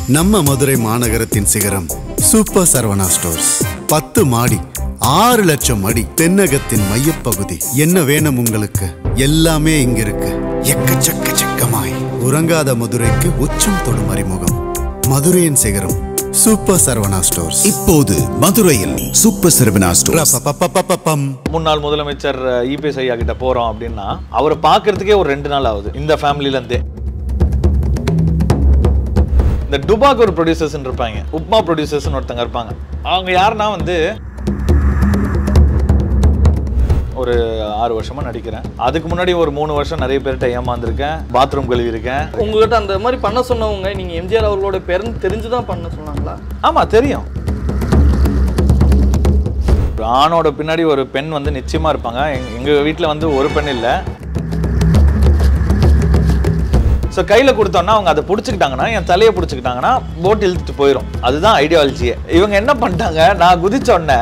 நம்ம மதுரை மாநகரத்தின் சிகரம் super Saravana stores பத்து மாடி ஆறு லட்சம் அடி தென்னகத்தின் மையப்பகுதி என்ன வேணும் உங்களுக்கு எல்லாமே இங்க இருக்கு எக்கச்சக்க சிக்கமாய் உறங்காத மதுரைக்கு உச்சம் தொடும் அறிமுகம் மதுரையின் சிகரம் சூப்பர் சரவணா ஸ்டோர்ஸ் இப்போது மதுரையில் சூப்பர் சரவணா ஸ்டோர்ஸ் ரப்பப்பப்பப்பப்பம். முன்னாள் முதலமைச்சர் இபிஎஸ் ஐயா கிட்ட போறோம் அப்படின்னா அவரை பார்க்கறதுக்கே ஒரு ரெண்டு நாள் ஆகுது இந்த ஃபேமிலில இருந்தே இந்த டுபாக் ஒரு ப்ரொடியூசர்ஸ் இருப்பாங்க உப்மா ப்ரொடியூசர்ஸ்னு ஒருத்தங்க இருப்பாங்க அவங்க யாருன்னா வந்து ஒரு ஆறு வருஷமா நடிக்கிறேன் அதுக்கு முன்னாடி ஒரு மூணு வருஷம் நிறைய பேர்கிட்ட ஏமாந்துருக்கேன் பாத்ரூம் கழுவி இருக்கேன் உங்ககிட்ட அந்த மாதிரி பண்ண சொன்னவங்க நீங்க எம்ஜிஆர் அவர்களோட பேருன்னு தெரிஞ்சுதான் பண்ண சொன்னாங்களா ஆமா தெரியும் ஒரு ஆணோட பின்னாடி ஒரு பெண் வந்து நிச்சயமா இருப்பாங்க எங்க- எங்க வீட்ல வந்து ஒரு பெண் இல்ல ஸோ கையில் கொடுத்தோன்னா அவங்க அதை பிடிச்சிக்கிட்டாங்கன்னா என் தலையை பிடிச்சிக்கிட்டாங்கன்னா போட் இழுத்துட்டு போயிடும் அதுதான் ஐடியாலஜியே இவங்க என்ன பண்ணிட்டாங்க நான் குதிச்ச உடனே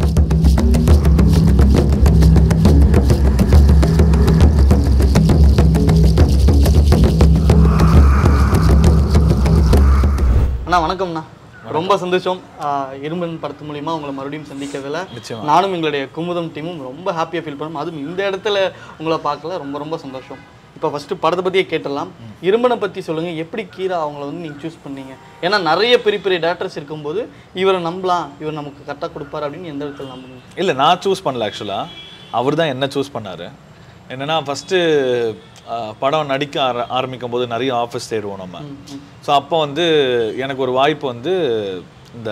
அண்ணா வணக்கம்ண்ணா ரொம்ப சந்தோஷம் ஆஹ் இரும்பன் படத்து மூலியமா உங்களை மறுபடியும் சந்திக்கிறதுல நிச்சயமா. நானும் எங்களுடைய குமுதம் டீமும் ரொம்ப ஹாப்பியாக ஃபீல் பண்ணோம் அதுவும் இந்த இடத்துல உங்களை பார்க்கல ரொம்ப ரொம்ப சந்தோஷம் இப்போ ஃபர்ஸ்ட் படத்தை பற்றியே கேட்டலாம் இரும்பனை பற்றி சொல்லுங்க எப்படி கீரா அவங்கள வந்து நீங்கள் சூஸ் பண்ணீங்க ஏன்னா நிறைய பெரிய பெரிய டேரக்டர்ஸ் இருக்கும்போது இவரை நம்பலாம் இவர் நமக்கு கரெக்டாக கொடுப்பாரு அப்படின்னு எந்த இடத்துல நம்புங்க இல்லை நான் சூஸ் பண்ணல ஆக்சுவலாக அவர் தான் என்ன சூஸ் பண்ணார் என்னன்னா ஃபஸ்ட்டு படம் நடிக்க ஆர ஆரம்பிக்கும் போது நிறைய ஆஃபீஸ் தேடுவோம் நம்ம ஸோ அப்போ வந்து எனக்கு ஒரு வாய்ப்பு வந்து இந்த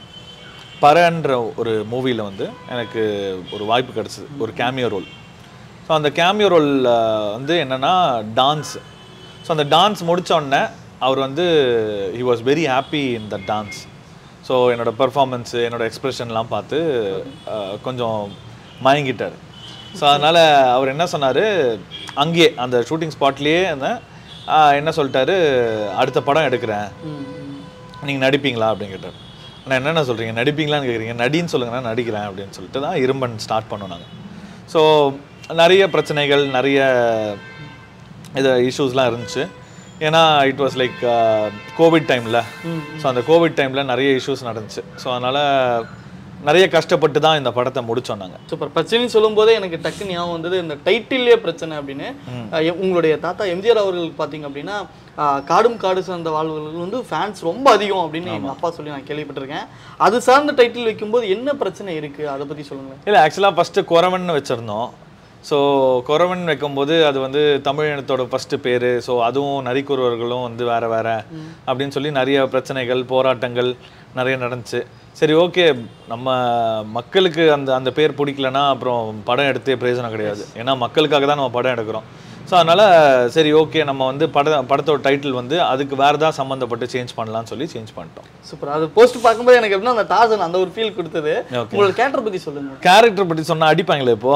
பரன்ற ஒரு மூவியில் வந்து எனக்கு ஒரு வாய்ப்பு கிடச்சிது ஒரு கேமியோ ரோல் ஸோ அந்த கேமியோ ரோல் வந்து என்னென்னா டான்ஸ் ஸோ அந்த டான்ஸ் முடிச்ச உடனே அவர் வந்து he was very happy in the dance so என்னோட பெர்ஃபார்மன்ஸு என்னோட எக்ஸ்பிரஷன்லாம் பார்த்து அஹ், கொஞ்சம் மயங்கிட்டார் ஸோ அதனால் அவர் என்ன சொன்னார் அங்கேயே அந்த ஷூட்டிங் ஸ்பாட்லேயே அந்த அஹ், என்ன சொல்லிட்டாரு அடுத்த படம் எடுக்கிறேன் நீங்கள் நடிப்பீங்களா அப்படின்னு கேட்டார் நான் என்னென்ன சொல்கிறீங்க நடிப்பீங்களான்னு கேட்குறீங்க நடின்னு சொல்லுங்க நான் நடிக்கிறேன் அப்படின்னு சொல்லிட்டு தான் இரும்பன் ஸ்டார்ட் பண்ணோம் நாங்கள் ஸோ நிறைய பிரச்சனைகள் நிறைய இது இஷ்யூஸ்லாம் இருந்துச்சு ஏன்னா இட் வாஸ் லைக் கோவிட் டைமில் ஸோ அந்த கோவிட் டைமில் நிறைய இஷ்யூஸ் நடந்துச்சு ஸோ அதனால் நிறைய கஷ்டப்பட்டு தான் இந்த படத்தை முடித்தோம் நாங்கள் சூப்பர் பிரச்சனைன்னு சொல்லும்போதே எனக்கு டக்கு ஞாபகம் வந்தது இந்த டைட்டிலே பிரச்சனை அப்படின்னு அஹ் எ- உங்களுடைய தாத்தா எம்ஜிஆர் அவர்களுக்கு பார்த்தீங்க அப்படின்னா அஹ், காடும் காடு சார்ந்த வாழ்வுகள் வந்து ஃபேன்ஸ் ரொம்ப அதிகம் அப்படின்னு எங்க அப்பா சொல்லி நான் கேள்விப்பட்டிருக்கேன் அது சார்ந்த டைட்டில் வைக்கும்போது என்ன பிரச்சனை இருக்கு அதை பத்தி சொல்லுங்க இல்லை ஆக்சுவலாக ஃபஸ்ட்டு குறவன் வச்சுருந்தோம் ஸோ குறவன் வைக்கும்போது அது வந்து தமிழ் இனத்தோட ஃபஸ்ட்டு பேர் ஸோ அதுவும் நரிக்குறவர்களும் வந்து வேற வேற அப்படின்னு சொல்லி நிறைய பிரச்சனைகள் போராட்டங்கள் நிறைய நடந்துச்சு சரி ஓகே நம்ம மக்களுக்கு அந்த அந்த பேர் பிடிக்கலனா அப்புறம் படம் எடுத்தே பிரயோஜனம் கிடையாது ஏன்னா மக்களுக்காக தான் நம்ம படம் எடுக்கிறோம் ஸோ அதனால் சரி ஓகே நம்ம வந்து பட படத்தோட டைட்டில் வந்து அதுக்கு வேறு ஏதாவது சம்மந்தப்பட்டு சேஞ்ச் பண்ணலாம்னு சொல்லி சேஞ்ச் பண்ணிட்டோம் சூப்பர் அது போஸ்ட் பார்க்கும்போது எனக்கு எப்படின்னா அந்த டார்சன் அந்த ஒரு ஃபீல் கொடுத்தது Okay. உங்களோட கேரக்டர் பத்தி சொல்லுங்க கேரக்டர் பற்றி சொன்னால் அடிப்பாங்களே இப்போ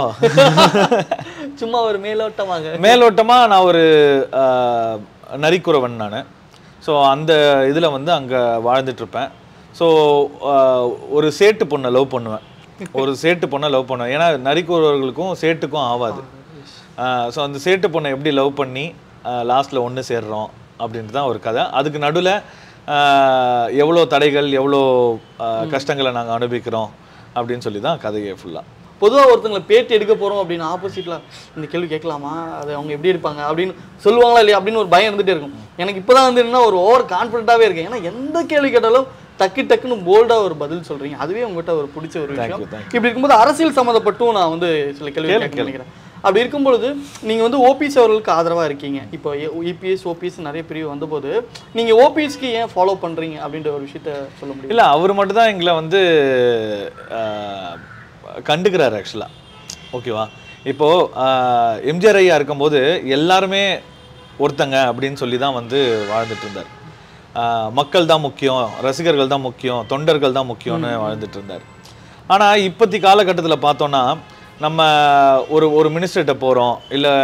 சும்மா ஒரு மேலோட்டமாக மேலோட்டமா நான் ஒரு ஆஹ், நரிக்குறவன் நான் ஸோ அந்த இதில் வந்து அங்கே வாழ்ந்துட்டு இருப்பேன் ஸோ ஒரு சேட்டு பொண்ணை லவ் பண்ணுவேன் ஒரு சேட்டு பொண்ணை லவ் பண்ணுவேன் ஏன்னா நரிக்குறவர்களுக்கும் சேட்டுக்கும் ஆகாது ஸோ அந்த சேட்டு பொண்ணை எப்படி லவ் பண்ணி லாஸ்ட்டில் ஒன்று சேர்றோம் அப்படின்ட்டு தான் ஒரு கதை அதுக்கு நடுவில் எவ்வளோ தடைகள் எவ்வளோ ஆஹ், கஷ்டங்களை நாங்கள் அனுபவிக்கிறோம் அப்படின்னு சொல்லி தான் கதையே ஃபுல்லாக பொதுவா ஒருத்தங்களை பேட்டி எடுக்க போறோம் அப்படின்னு ஆப்போசிட்ல இந்த கேள்வி கேட்கலாமா அது அவங்க எப்படி இருப்பாங்க அப்படின்னு சொல்லுவாங்களா இல்லையா அப்படின்னு ஒரு பயம் இருந்துட்டே இருக்கும் எனக்கு இப்பதான் வந்து என்ன ஒரு ஓவர் கான்ஃபிடென்ட்டாவே இருக்கேன் ஏன்னா எந்த கேள்வி கேட்டாலும் டக்கு டக்குன்னு போல்டா ஒரு பதில் சொல்றீங்க அதுவே உங்ககிட்ட ஒரு பிடிச்ச ஒரு Thank விஷயம் you, thank இப்படி இருக்கும்போது அரசியல் சம்மந்தப்பட்டும் நான் வந்து சில கேள்வி கேளு, கேட்க கேளு. நினைக்கிறேன் அப்படி இருக்கும்பொழுது நீங்க வந்து ஓபிஎஸ் அவர்களுக்கு ஆதரவா இருக்கீங்க இப்போ இபிஎஸ் ஓபிஎஸ் நிறைய பிரிவு வந்தபோது நீங்க ஓபிஎஸ்க்கு ஏன் ஃபாலோ பண்றீங்க அப்படின்ற ஒரு விஷயத்த சொல்ல முடியும் இல்லை அவர் மட்டும் தான் எங்களை வந்து ஆஹ், கண்டுக்கிறாரு ஆக்சுவலாக ஓகேவா இப்போது எம்ஜிஆர் ஐயா இருக்கும்போது எல்லாருமே ஒருத்தங்க அப்படின்னு சொல்லி தான் வந்து வாழ்ந்துட்டு இருந்தார் ஆஹ், மக்கள் தான் முக்கியம் ரசிகர்கள் தான் முக்கியம் தொண்டர்கள் தான் முக்கியம்னு வாழ்ந்துட்டு இருந்தார் ஆனால் இப்போத்தி காலகட்டத்தில் பார்த்தோன்னா நம்ம ஒரு ஒரு மினிஸ்டர்கிட்ட போகிறோம் இல்லை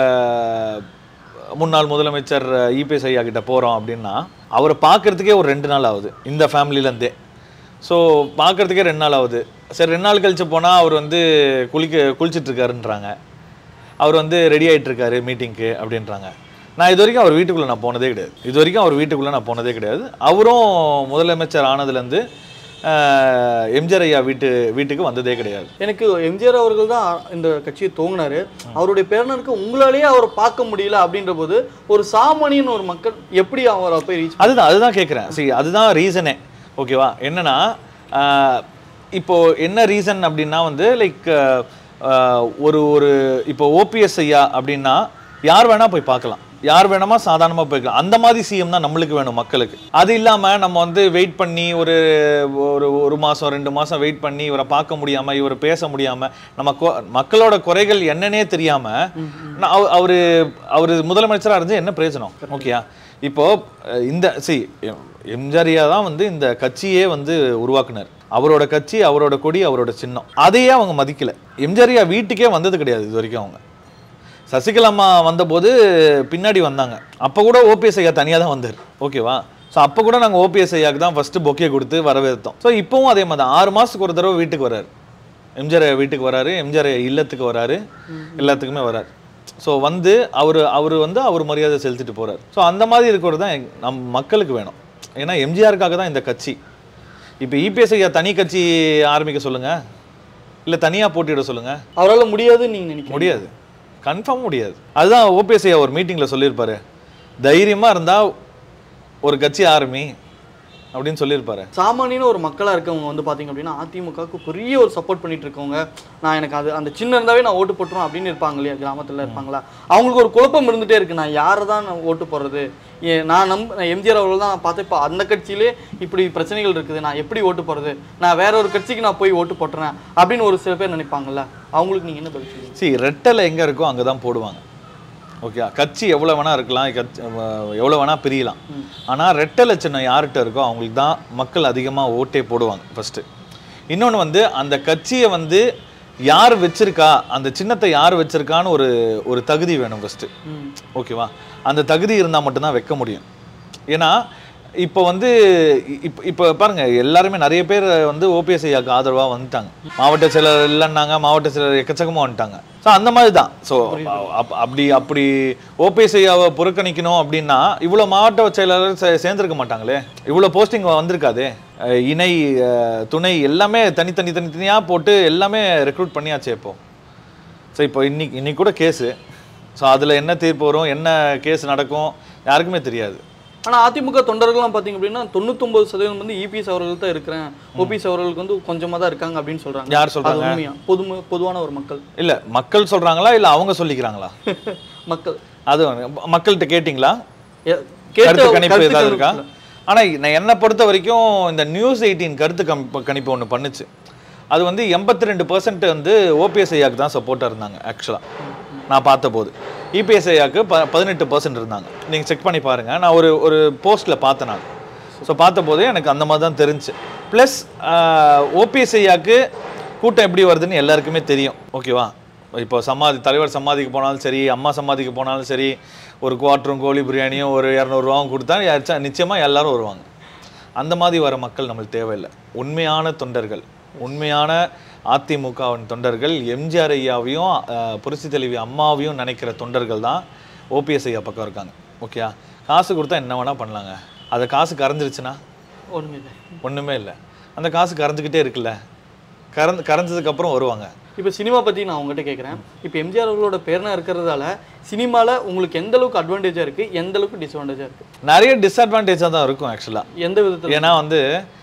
முன்னாள் முதலமைச்சர் இபிஎஸ் ஐயா கிட்ட போகிறோம் அப்படின்னா அவரை பார்க்கறதுக்கே ஒரு ரெண்டு நாள் ஆகுது இந்த ஃபேமிலியிலேருந்தே ஸோ பார்க்கறதுக்கே ரெண்டு நாள் ஆகுது சரி ரெண்டு நாள் கழிச்சு போனால் அவர் வந்து குளிக்க குளிச்சிட்டு இருக்காருன்றாங்க அவர் வந்து ரெடி ஆயிட்டு இருக்காரு மீட்டிங்க்கு அப்படின்றாங்க நான் இது வரைக்கும் அவர் வீட்டுக்குள்ளே நான் போனதே கிடையாது இது வரைக்கும் அவர் வீட்டுக்குள்ளே நான் போனதே கிடையாது அவரும் முதலமைச்சர் ஆனதுலேருந்து எம்ஜிஆர் ஐயா வீட்டு வீட்டுக்கு வந்ததே கிடையாது எனக்கு எம்ஜிஆர் அவர்கள் தான் இந்த கட்சியை துவங்கினாரு அவருடைய பேரனருக்கு உங்களாலேயே அவரை பார்க்க முடியல அப்படின்ற போது ஒரு சாமானியன் ஒரு மக்கள் எப்படி அவரை போய் ரீச் அதுதான் அதுதான் கேட்குறேன் சரி அதுதான் ரீசனே ஓகேவா என்னன்னா ஆஹ், இப்போ என்ன ரீசன் அப்படின்னா வந்து லைக் ஒரு ஒரு இப்போ ஓபிஎஸ் ஐயா அப்படின்னா யார் வேணா போய் பார்க்கலாம் யார் வேணுமா சாதாரணமா போய்க்கலாம் அந்த மாதிரி சிஎம் தான் நம்மளுக்கு வேணும் மக்களுக்கு அது இல்லாம நம்ம வந்து வெயிட் பண்ணி ஒரு ஒரு ஒரு மாசம் ரெண்டு மாசம் வெயிட் பண்ணி இவரை பார்க்க முடியாம இவரை பேச முடியாம நம்ம கொ- மக்களோட குறைகள் என்னன்னே தெரியாம நான் அவ- அவரு அவரு முதலமைச்சரா இருந்து என்ன பிரயோஜனம் ஓகேயா இப்போ அஹ், இந்த சி எம்ஜிஆரியா தான் வந்து இந்த கட்சியே வந்து உருவாக்குனார் அவரோட கட்சி அவரோட கொடி அவரோட சின்னம் அதையே அவங்க மதிக்கல எம்ஜிஆரியா வீட்டுக்கே வந்தது கிடையாது இது வரைக்கும் அவங்க சசிகலா அம்மா வந்தபோது பின்னாடி வந்தாங்க அப்போ கூட ஓபிஎஸ் ஐயா தனியாக தான் வந்தார் ஓகேவா ஸோ அப்போ கூட நாங்கள் ஓபிஎஸ் ஐயாக்கு தான் ஃபஸ்ட்டு பொக்கே கொடுத்து வரவேற்றோம் ஸோ இப்போவும் அதே மாதிரி தான் ஆறு மாதத்துக்கு ஒரு தடவை வீட்டுக்கு வராரு எம்ஜிஆர் ஐயா வீட்டுக்கு வராரு எம்ஜிஆர் ஐயா இல்லத்துக்கு வராரு எல்லாத்துக்குமே வராரு ஸோ வந்து அவர் அவர் வந்து அவர் மரியாதை செலுத்திட்டு போறாரு ஸோ அந்த மாதிரி இருக்கிறது தான் எங்க- நம் மக்களுக்கு வேணும் ஏன்னா எம்ஜிஆருக்காக தான் இந்த கட்சி இப்போ இபிஎஸ் ஐயா தனி கட்சி ஆரம்பிக்க சொல்லுங்க இல்லை தனியாக போட்டியிட சொல்லுங்க அவரால் முடியாதுன்னு நீங்க நினைக்கிறீங்க முடியாது கன்ஃபார்ம் முடியாது அதுதான் ஓபிஎஸ் ஐயா ஒரு மீட்டிங்கில் சொல்லியிருப்பாரு தைரியமாக இருந்தால் ஒரு கட்சி ஆரம்பி அப்படின்னு சொல்லியிருப்பாரு சாமானியன ஒரு மக்களா இருக்கவங்க வந்து பாத்தீங்க அப்படின்னா அதிமுகவுக்கு பெரிய ஒரு சப்போர்ட் பண்ணிட்டு இருக்கவங்க நான் எனக்கு அது அந்த சின்ன இருந்தாவே நான் ஓட்டு போட்டுருவேன் அப்படின்னு இருப்பாங்க இல்லையா கிராமத்துல இருப்பாங்களா அவங்களுக்கு ஒரு குழப்பம் இருந்துட்டே இருக்கு நான் யாரை தான் நான் ஓட்டு போடுறது ஏ- நான் நம்ப நான் எம்ஜிஆர் அவர்கள் தான் நான் பார்த்தேன் இப்போ அந்த கட்சியிலே இப்படி பிரச்சனைகள் இருக்குது நான் எப்படி ஓட்டு போடுறது நான் வேற ஒரு கட்சிக்கு நான் போய் ஓட்டு போட்டுறேன் அப்படின்னு ஒரு சில பேர் நினைப்பாங்கல்ல அவங்களுக்கு நீங்க என்ன பதில் சொல்லுவீங்க see ரெட்டலை எங்கே இருக்கோ அங்கே தான் போடுவாங்க ஓகே கட்சி எவ்வளோ வேணா இருக்கலாம் கட்சி எவ்வளோ வேணா பிரியலாம் ஆனால் ரெட்டலை சின்னம் யார்கிட்ட இருக்கோ அவங்களுக்கு தான் மக்கள் அதிகமாக ஓட்டே போடுவாங்க ஃபர்ஸ்ட் இன்னொன்று வந்து அந்த கட்சியை வந்து யார் வச்சிருக்கா அந்த சின்னத்தை யார் வச்சிருக்கான்னு ஒரு ஒரு தகுதி வேணும் ஃபர்ஸ்ட் ஓகேவா அந்த தகுதி இருந்தால் மட்டும்தான் வைக்க முடியும் ஏன்னா இப்போ வந்து இப்போ இப்போ பாருங்க எல்லாருமே நிறைய பேர் வந்து ஓபிஎஸ் ஐயாக்கு ஆதரவாக வந்துட்டாங்க மாவட்ட செயலர் இல்லைன்னாங்க மாவட்ட செயலர் எக்கச்சக்கமாக வந்துட்டாங்க ஸோ அந்த மாதிரி தான் ஸோ அப்படி அப்படி ஓபிஎஸ் ஐயாவை புறக்கணிக்கணும் அப்படின்னா இவ்வளோ மாவட்ட செயலாளர் சே- சேர்ந்திருக்க மாட்டாங்களே இவ்வளோ போஸ்டிங் வந்திருக்காதே அஹ் இணை அஹ் துணை எல்லாமே தனித்தனி தனித்தனியாக போட்டு எல்லாமே ரெக்ரூட் பண்ணியாச்சே இப்போ ஸோ இப்போ இன்னைக்கு இன்னைக்கு கூட கேஸு ஸோ அதில் என்ன தீர்ப்பு வரும் என்ன கேஸ் நடக்கும் யாருக்குமே தெரியாது ஆனா அதிமுக தொண்டர்கள்லாம் பாத்தீங்க அப்படின்னா தொண்ணூத்தொன்பது சதவீதம் வந்து இபிஎஸ் அவர்கள் தான் இருக்கிறேன் ஓபிஎஸ் அவர்களுக்கு வந்து கொஞ்சமா தான் இருக்காங்க அப்படின்னு சொல்றாங்க யார் அது சொல்றாங்க உண்மையா பொது பொதுவான ஒரு மக்கள் இல்ல மக்கள் சொல்றாங்களா இல்ல அவங்க சொல்லிக்கிறாங்களா மக்கள் அது வந்து- மக்கள்கிட்ட கேட்டிங்களா எ- கேட்ட கருத்து கணிப்பு கருத்து ஏதாவது இருக்கா கணிப்புல. ஆனா நான் என்னை பொறுத்த வரைக்கும் இந்த நியூஸ் எயிட்டீன் கருத்து கணிப்பு கணிப்பு ஒன்று பண்ணுச்சு அது வந்து எண்பத்தி ரெண்டு பர்சன்ட் வந்து ஓபிஎஸ் ஐயாக்கு தான் சப்போர்ட்டாக இருந்தாங்க ஆக்சுவலாக நான் பார்த்தபோது இபிஎஸ் ஐயாக்கு ப பதினெட்டு பர்சன்ட் இருந்தாங்க நீங்கள் செக் பண்ணி பாருங்க நான் ஒரு ஒரு போஸ்ட்டில் பார்த்தேன் நான் ஸோ பார்த்தபோதே எனக்கு அந்த மாதிரி தான் தெரிஞ்சு ப்ளஸ் ஓபிஎஸ் ஐயாக்கு கூட்டம் எப்படி வருதுன்னு எல்லாருக்குமே தெரியும் ஓகேவா இப்போ சமாதி தலைவர் சமாதிக்கு போனாலும் சரி அம்மா சமாதிக்கு போனாலும் சரி ஒரு குவாட்டரும் கோழி பிரியாணியும் ஒரு இரநூறுவாவும் கொடுத்தா யாராச்சும் நிச்சயமாக எல்லாரும் வருவாங்க அந்த மாதிரி வர மக்கள் நம்மளுக்கு தேவையில்லை உண்மையான தொண்டர்கள் உண்மையான அதிமுகவின் தொண்டர்கள் எம்ஜிஆர் ஐயாவையும் அஹ், புரட்சி தலைவி அம்மாவையும் நினைக்கிற தொண்டர்கள் தான் ஓபிஎஸ் ஐயா பக்கம் இருக்காங்க ஓகேயா காசு கொடுத்தா என்ன வேணால் பண்ணலாங்க அது காசு கரைஞ்சிருச்சுன்னா ஒண்ணுமே இல்லை ஒன்றுமே இல்லை அந்த காசு கரைஞ்சிக்கிட்டே இருக்குல்ல கறந்து கரைஞ்சதுக்கு அப்புறம் வருவாங்க இப்போ சினிமா பத்தி நான் உங்ககிட்ட கேட்குறேன் இப்போ எம்ஜிஆர் அவர்களோட பேரனா இருக்கிறதால சினிமால உங்களுக்கு எந்த அளவுக்கு அட்வான்டேஜா இருக்கு எந்த அளவுக்கு டிஸ்அட்வான்டேஜா இருக்கு நிறைய டிஸ்அட்வான்டேஜாக தான் இருக்கும் ஆக்சுவலாக எந்த விதத்துல ஏன்னா வந்து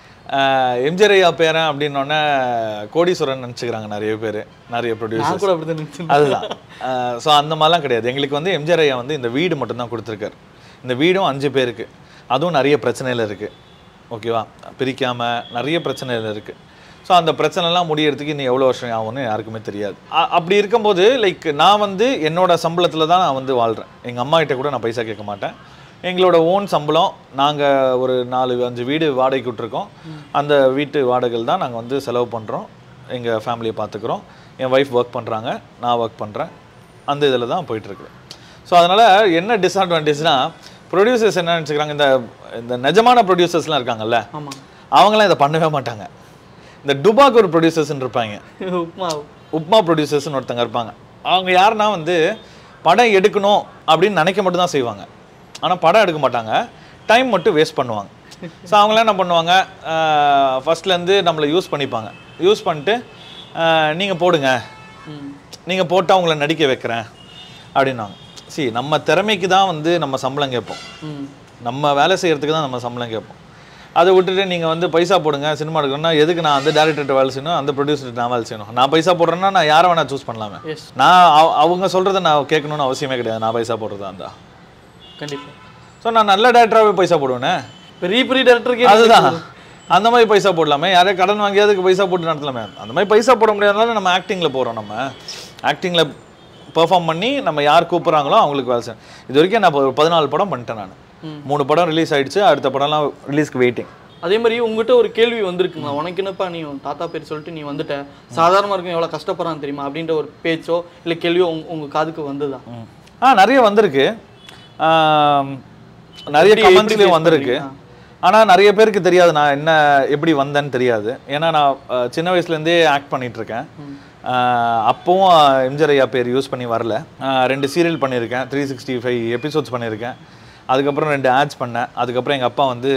அஹ், எம்ஜிஆர் ஐயா பேரன் அப்படின்னோடனே கோடீஸ்வரன் நினச்சிக்கிறாங்க நிறைய பேர் நிறைய நான் ப்ரொடியூசர்ஸ் கூட அப்படிதான் நினைச்சேன் அதுதான் ஸோ அந்த மாதிரிலாம் கிடையாது எங்களுக்கு வந்து எம்ஜிஆர் ஐயா வந்து இந்த வீடு மட்டும்தான் கொடுத்துருக்காரு இந்த வீடும் அஞ்சு பேருக்கு அதுவும் நிறைய பிரச்சனையில் இருக்குது ஓகேவா பிரிக்காமல் நிறைய பிரச்சனைகள் இருக்குது ஸோ அந்த பிரச்சனைலாம் முடியறதுக்கு இன்னும் எவ்வளோ வருஷம் ஆகும்னு யாருக்குமே தெரியாது அ- அப்படி இருக்கும்போது லைக் நான் வந்து என்னோட சம்பளத்தில் தான் நான் வந்து வாழ்கிறேன் எங்கள் அம்மா கிட்ட கூட நான் பைசா கேட்க மாட்டேன் எங்களோட ஓன் சம்பளம் நாங்கள் ஒரு நாலு அஞ்சு வீடு வாடகைக்கு விட்ருக்கோம் அந்த வீட்டு வாடகைகள் தான் நாங்கள் வந்து செலவு பண்ணுறோம் எங்கள் ஃபேமிலியை பார்த்துக்குறோம் என் ஒய்ஃப் ஒர்க் பண்ணுறாங்க நான் ஒர்க் பண்ணுறேன் அந்த இதில் தான் போயிட்டுருக்கு ஸோ அதனால் என்ன டிஸ்அட்வான்டேஜ்னா ப்ரொடியூசர்ஸ் என்ன நினச்சிக்கிறாங்க இந்த இந்த நிஜமான ப்ரொடியூசர்ஸ்லாம் இருக்காங்கல்ல ஆமா அவங்களாம் இதை பண்ணவே மாட்டாங்க இந்த டுபாக் ஒரு ப்ரொடியூசர்ஸ்னு இருப்பாங்க உப்மா உப்மா ப்ரொடியூசர்ஸ்னு ஒருத்தங்க இருப்பாங்க அவங்க யாருன்னா வந்து படம் எடுக்கணும் அப்படின்னு நினைக்க மட்டும் தான் செய்வாங்க ஆனால் படம் எடுக்க மாட்டாங்க டைம் மட்டும் வேஸ்ட் பண்ணுவாங்க ஸோ அவங்களாம் என்ன பண்ணுவாங்க ஃபர்ஸ்ட்லேருந்து நம்மளை யூஸ் பண்ணிப்பாங்க யூஸ் பண்ணிட்டு நீங்கள் போடுங்க ம் நீங்கள் போட்டால் உங்களை நடிக்க வைக்கிறேன் அப்படின்னாங்க சி நம்ம திறமைக்கு தான் வந்து நம்ம சம்பளம் கேட்போம் ம் நம்ம வேலை செய்கிறதுக்கு தான் நம்ம சம்பளம் கேட்போம் அதை விட்டுட்டு நீங்கள் வந்து பைசா போடுங்க சினிமா எடுக்கணும்னா எதுக்கு நான் அந்த டேரக்டர்கிட்ட வேலை செய்யணும் அந்த ப்ரொடியூசர்கிட்ட நான் வேலை செய்யணும் நான் பைசா போடுறேன்னா நான் யாரை வேணா சூஸ் பண்ணலாமே எஸ் நான் அவ- அவங்க சொல்கிறத நான் கேட்கணும்னு அவசியமே கிடையாது நான் பைசா போடுறதா இருந்தா கண்டிப்பா ஸோ நான் நல்ல டேரக்டராகவே பைசா போடுவேனே பெரிய பெரிய டேரக்டருக்கு அதுதான் அந்த மாதிரி பைசா போடலாமே யாரையும் கடன் வாங்கி அதுக்கு பைசா போட்டு நடத்தலாமே அந்த மாதிரி பைசா போட முடியாதனால நம்ம ஆக்டிங்கில் போகிறோம் நம்ம ஆக்டிங்கில் பெர்ஃபார்ம் பண்ணி நம்ம யார் கூப்பிட்றாங்களோ அவங்களுக்கு வேலை செய்யணும் இது வரைக்கும் நான் ஒரு பதினாலு படம் பண்ணிட்டேன் நான் மூணு படம் ரிலீஸ் ஆயிடுச்சு அடுத்த படம்லாம் ரிலீஸ்க்கு வெயிட்டிங் அதே மாதிரி உங்ககிட்ட ஒரு கேள்வி வந்திருக்குங்களா உனக்கு என்னப்பா நீ உன் தாத்தா பேர் சொல்லிட்டு நீ வந்துட்ட சாதாரணமாக இருக்கும் எவ்வளோ கஷ்டப்படுறான் தெரியுமா அப்படின்ற ஒரு பேச்சோ இல்லை கேள்வியோ உங்க உங்க காதுக்கு வந்ததா ஆ நிறைய வந்திருக்கு ஆம், நிறைய எப்படி- எப்படி கமெண்ட்ஸ்லேயும் face வந்திருக்கு பண்றீங்க? ஆனால் நிறைய பேருக்கு தெரியாது நான் என்ன எப்படி வந்தேன்னு தெரியாது ஏன்னா நான் அஹ், சின்ன வயசுலேருந்தே ஆக்ட் பண்ணிட்டு இருக்கேன் ஆஹ், அப்பவும் எம்ஜிஆர் ஐயா பேர் யூஸ் பண்ணி வரல ஆஹ், ரெண்டு சீரியல் பண்ணியிருக்கேன் த்ரீ சிக்ஸ்டி ஃபைவ் எபிசோட்ஸ் பண்ணியிருக்கேன் அதுக்கப்புறம் ரெண்டு ஆட்ஸ் பண்ணேன் அதுக்கப்புறம் எங்கள் அப்பா வந்து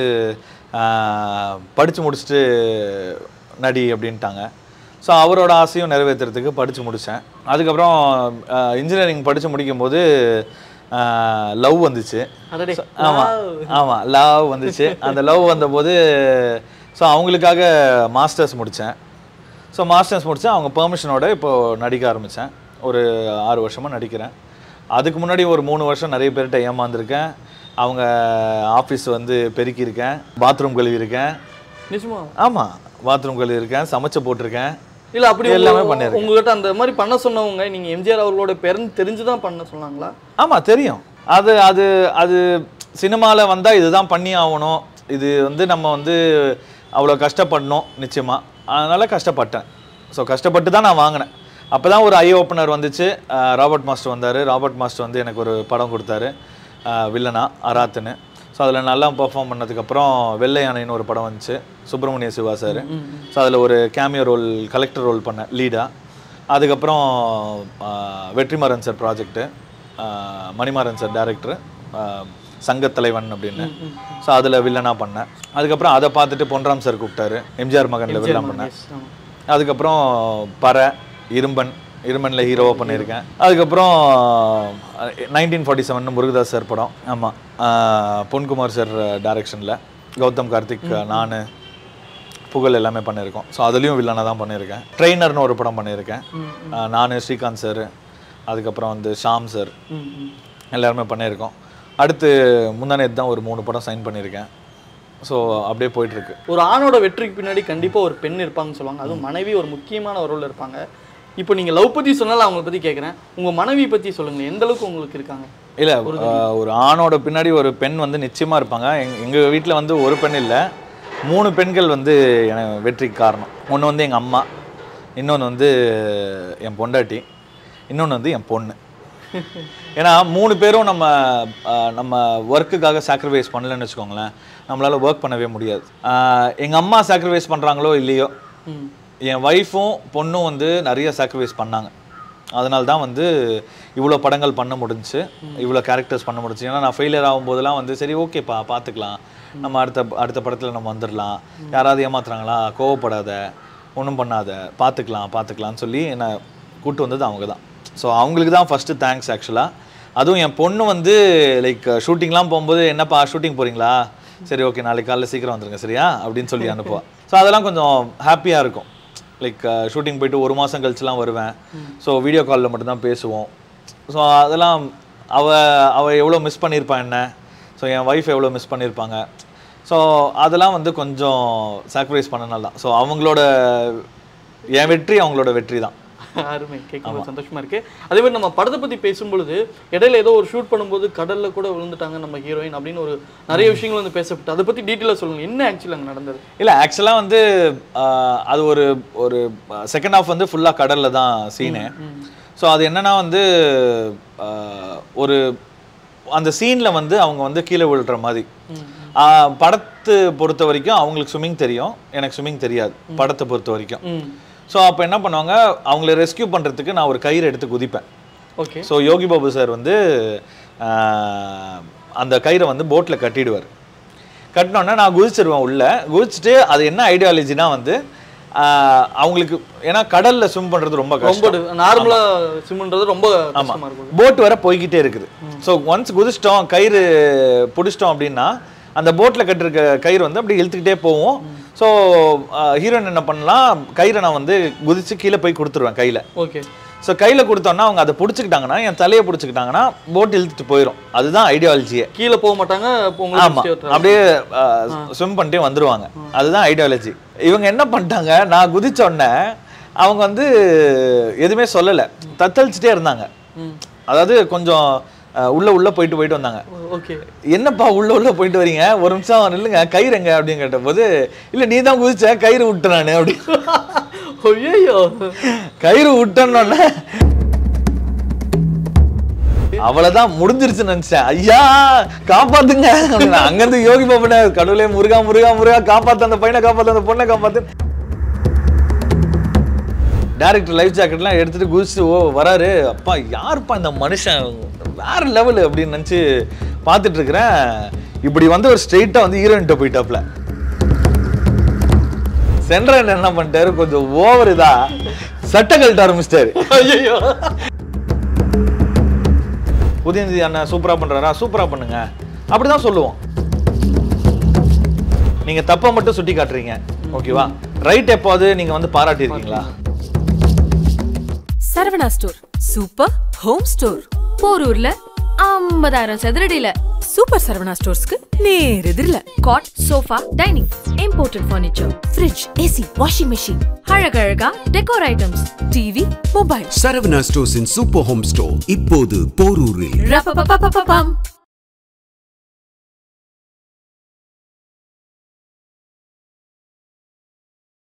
படித்து முடிச்சுட்டு நடி அப்படின்ட்டாங்க ஸோ அவரோட ஆசையும் நிறைவேற்றுறதுக்கு படித்து முடித்தேன் அதுக்கப்புறம் இன்ஜினியரிங் படித்து முடிக்கும்போது லவ் வந்துச்சு அடடே ஆமா ஆமா லவ் வந்துச்சு அந்த லவ் வந்தபோது ஸோ அவங்களுக்காக மாஸ்டர்ஸ் முடித்தேன் ஸோ மாஸ்டர்ஸ் முடித்தேன் அவங்க பெர்மிஷனோட இப்போ நடிக்க ஆரம்பித்தேன் ஒரு ஆறு வருஷமாக நடிக்கிறேன் அதுக்கு முன்னாடி ஒரு மூணு வருஷம் நிறைய பேர்கிட்ட ஏமாந்துருக்கேன் அவங்க ஆஃபீஸ் வந்து பெருக்கியிருக்கேன் பாத்ரூம் கழுவியிருக்கேன் நிஜமா ஆமாம் பாத்ரூம் கழுவியிருக்கேன் சமைச்சு போட்டிருக்கேன் இல்ல அப்படி எல்லாமே உங்க- பண்ணியிருக்கேன். உங்ககிட்ட அந்த மாதிரி பண்ண சொன்னவங்க நீங்க எம்ஜிஆர் அவர்களோட பேருன்னு தெரிஞ்சு தான் பண்ண சொன்னாங்களா ஆமாம் தெரியும் அது அது அது சினிமாவில் வந்தால் இதுதான் பண்ணி ஆகணும் இது வந்து நம்ம வந்து அவ்வளோ கஷ்டப்படணும் நிச்சயமாக அதனால் கஷ்டப்பட்டேன் ஸோ கஷ்டப்பட்டு தான் நான் வாங்கினேன் அப்போ தான் ஒரு ஐ ஓப்பனர் வந்துச்சு அஹ் ராபர்ட் மாஸ்டர் வந்தார் ராபர்ட் மாஸ்டர் வந்து எனக்கு ஒரு படம் கொடுத்தாரு அஹ் வில்லனா அராத்துன்னு ஸோ அதில் நல்லா பெர்ஃபார்ம் பண்ணதுக்கப்புறம் வெள்ளை யானைன்னு ஒரு படம் வந்துச்சு சுப்பிரமணிய சிவா சார் ஸோ அதில் ஒரு கேமியோ ரோல் கலெக்டர் ரோல் பண்ணேன் லீடாக அதுக்கப்புறம் ஆஹ், Vetrimaaran sir project Manimaran sir director Sangathalaivan அப்படின்னு ஸோ அதில் வில்லனாக பண்ணேன் அதுக்கப்புறம் அதை பார்த்துட்டு பொன்ராம் சார் கூப்பிட்டாரு எம்ஜிஆர் மகனில் வில்லன் பண்ணேன் Yes, ஆமா. அதுக்கப்புறம் பறை இரும்பன் இரும்பனில் ஹீரோவாக பண்ணியிருக்கேன் அதுக்கப்புறம் nineteen forty seven Murugadoss sir படம் ஆமாம் பொன்குமார் சார் டைரக்ஷனில் கௌதம் கார்த்திக் நான் புகழ் எல்லாமே பண்ணியிருக்கோம் ஸோ அதுலேயும் வில்லனாக தான் பண்ணியிருக்கேன் ட்ரெயினர்னு ஒரு படம் பண்ணியிருக்கேன் நான் ஸ்ரீகாந்த் சார் அதுக்கப்புறம் வந்து ஷாம் சார் ம், ம். எல்லாருமே பண்ணியிருக்கோம் அடுத்து முந்தானேத்து தான் ஒரு மூணு படம் சைன் பண்ணியிருக்கேன் ஸோ அப்படியே போயிட்டுருக்கு ஒரு ஆணோட வெற்றிக்கு பின்னாடி கண்டிப்பா ஒரு பெண் இருப்பாங்கன்னு சொல்லுவாங்க அதுவும் மனைவி ஒரு முக்கியமான ஒரு ரோல் இருப்பாங்க இப்போ நீங்க லவ் பத்தி சொன்னாலும் அவங்கள பத்தி கேட்குறேன் உங்க மனைவி பத்தி சொல்லுங்களேன் எந்த அளவுக்கு உங்களுக்கு இருக்காங்க இல்லை ஒரு ஆணோட பின்னாடி ஒரு பெண் வந்து நிச்சயமாக இருப்பாங்க எங் எங்கள் வீட்டில் வந்து ஒரு பெண் இல்லை மூணு பெண்கள் வந்து எனக்கு வெற்றிக்கு காரணம் ஒன்று வந்து எங்கள் அம்மா இன்னொன்று வந்து என் பொண்டாட்டி இன்னொன்று வந்து என் பொண்ணு ஏன்னா மூணு பேரும் நம்ம ஆஹ், நம்ம ஒர்க்குக்காக சாக்ரிஃபைஸ் பண்ணலன்னு வச்சுக்கோங்களேன் நம்மளால் ஒர்க் பண்ணவே முடியாது எங்கள் அம்மா சாக்ரிஃபைஸ் பண்ணுறாங்களோ இல்லையோ ம் என் ஒய்ஃபும் பொண்ணும் வந்து நிறைய சாக்ரிஃபைஸ் பண்ணாங்க அதனால தான் வந்து இவ்வளோ படங்கள் பண்ண முடிஞ்சுச்சு இவ்வளோ கேரக்டர்ஸ் பண்ண முடிஞ்சுச்சு ஏன்னா நான் ஃபெயிலியர் ஆகும்போதெல்லாம் வந்து சரி ஓகேப்பா பார்த்துக்கலாம் நம்ம அடுத்த அடுத்த படத்தில் நம்ம வந்துடலாம் யாராவது ஏமாத்துறாங்களா கோவப்படாத ஒன்றும் பண்ணாத பார்த்துக்கலாம் பார்த்துக்கலாம்னு சொல்லி என்னை கூட்டு வந்தது அவங்க தான் ஸோ அவங்களுக்கு தான் ஃபஸ்ட்டு தேங்க்ஸ் ஆக்சுவலாக அதுவும் என் பொண்ணு வந்து லைக் ஷூட்டிங்லாம் போகும்போது என்னப்பா ஷூட்டிங் போகிறீங்களா சரி ஓகே நாளைக்கு காலைல சீக்கிரம் வந்துருங்க சரியா அப்படின்னு சொல்லி அனுப்புவா ஸோ அதெல்லாம் கொஞ்சம் ஹாப்பியாக இருக்கும் லைக் ஷூட்டிங் போயிட்டு ஒரு மாதம் கழிச்சுலாம் வருவேன் ஸோ வீடியோ காலில் மட்டும்தான் பேசுவோம் ஸோ அதெல்லாம் அவ அவ எவ்வளோ மிஸ் பண்ணியிருப்பா என்ன ஸோ என் ஒய்ஃப் எவ்வளோ மிஸ் பண்ணியிருப்பாங்க ஸோ அதெல்லாம் வந்து கொஞ்சம் சாக்ரிஃபைஸ் பண்ணனால தான் ஸோ அவங்களோட என் வெற்றி அவங்களோட வெற்றி தான் அருமை கேட்கும்போது சந்தோஷமா இருக்கு அதே மாதிரி நம்ம படத்தை பத்தி பேசும்பொழுது இடையில ஏதோ ஒரு ஷூட் பண்ணும்போது கடல்ல கூட விழுந்துட்டாங்க நம்ம ஹீரோயின் அப்படின்னு ஒரு நிறைய விஷயங்கள் வந்து பேசப்பட்டு அதை பத்தி டீட்டெயிலாக சொல்லுங்க என்ன ஆக்சுவலி அங்க நடந்தது இல்லை ஆக்சுவலாக வந்து ஆஹ், அது ஒரு ஒரு செகண்ட் ஹாஃப் வந்து ஃபுல்லாக கடலில் தான் சீனு ஸோ அது என்னன்னா வந்து ஆஹ், ஒரு அந்த சீனில் வந்து அவங்க வந்து கீழே விழுற மாதிரி ஆஹ், படத்து பொறுத்த வரைக்கும் அவங்களுக்கு ஸ்விம்மிங் தெரியும் எனக்கு ஸ்விம்மிங் தெரியாது படத்தை பொறுத்த வரைக்கும் ம் ஸோ அப்போ என்ன பண்ணுவாங்க அவங்கள ரெஸ்க்யூ பண்ணுறதுக்கு நான் ஒரு கயிறு எடுத்து குதிப்பேன் okay so Yogi Babu sir வந்து ஆஹ், அந்த கயிறை வந்து போட்டில் கட்டிடுவார் கட்டினோன்னே நான் குதிச்சிருவேன் உள்ள குதிச்சுட்டு அது என்ன ஐடியாலஜினா வந்து ஆஹ், அவங்களுக்கு ஏன்னா கடல்ல ஸ்விம் பண்றது ரொம்ப ரொம்ப கஷ்டம் நார்மலா சிம்ன்றது ரொம்ப ஆமா கஷ்டமா இருக்கும் போட் வர போய்கிட்டே இருக்குது ஸோ ஒன்ஸ் குதிச்சிட்டோம் கயிறு பிடிச்சிட்டோம் அப்படின்னா அந்த போட்ல கட்டிருக்க கயிறு வந்து அப்படி இழுத்துக்கிட்டே போவோம் ஸோ ஹீரோயின் என்ன பண்ணலாம் கயிறை நான் வந்து குதிச்சு கீழே போய் கொடுத்துருவேன் கையில ஓகே ஸோ கையில கொடுத்தோன்னா அவங்க அதை பிடிச்சிக்கிட்டாங்கன்னா என் தலையை பிடிச்சிக்கிட்டாங்கன்னா போட் இழுத்துட்டு போயிடும் அதுதான் ஐடியாலஜியே கீழே போக மாட்டாங்க இப்போ ஆமா உங்களுக்கு அப்படியே ஸ்விம் பண்ணிட்டே வந்துருவாங்க அதுதான் ஐடியாலஜி இவங்க என்ன பண்ணிட்டாங்க நான் குதிச்ச உடனே அவங்க வந்து எதுவுமே சொல்லல தத்தளிச்சுட்டே இருந்தாங்க அதாவது கொஞ்சம் அஹ், உள்ள உள்ள போயிட்டு போயிட்டு வந்தாங்க ஓகே என்னப்பா உள்ள உள்ள போயிட்டு வரீங்க ஒரு நிமிஷம் நில்லுங்க கயிறு எங்க அப்படின்னு கேட்டபோது இல்ல நீ தான் குதிச்ச கயிறு விட்டு நானு அப்படி ஐயோ கயிறு விட்டோன்னொன்னே அவ்வளவுதான் முடிஞ்சிருச்சுன்னு நினைச்சேன் ஐயா காப்பாத்துங்க அப்படின்னு அங்கிருந்து யோகி பாபன கடவுளே முருகா முருகா முருகா காப்பாத்து அந்த பையனை காப்பாத்து அந்த பொண்ணை காப்பாத்து டேரக்டர் லைஃப் ஜாக்கெட்லாம் எடுத்துட்டு குதிச்சு ஓ வராரு அப்பா யாருப்பா இந்த மனுஷன் வேற லெவல் அப்படின்னு நினச்சி பார்த்துட்டு இருக்கிறேன் இப்படி வந்து ஒரு ஸ்ட்ரெயிட்டாக வந்து ஹீரோயின்ட்ட போயிட்டாப்ல சென்ட்ரன் என்ன பண்ணிட்டாரு கொஞ்சம் ஓவர் இதா சட்டை கழட்ட ஆரம்பிச்சிட்டாரு ஐயோ உதயநிதி அண்ணன் சூப்பரா பண்றாரா சூப்பரா பண்ணுங்க அப்படிதான் சொல்லுவோம் நீங்க தப்பை மட்டும் சுட்டி காட்டுறீங்க ஓகேவா ரைட் எப்போது நீங்க வந்து பாராட்டியிருக்கீங்களா Saravana store super home store போரூர்ல ஐம்பதாயிரம் சதுரடியில சூப்பர் சரவணா ஸ்டோர்ஸ்க்கு நேர் எதிரில cot sofa dining imported furniture fridge AC washing machine அழகழகா decor items TV mobile Saravana ஸ்டோர்ஸின் சூப்பர் ஹோம் ஸ்டோர் இப்போது போரூரில் ரப்பப்பப்பப்பப்பம்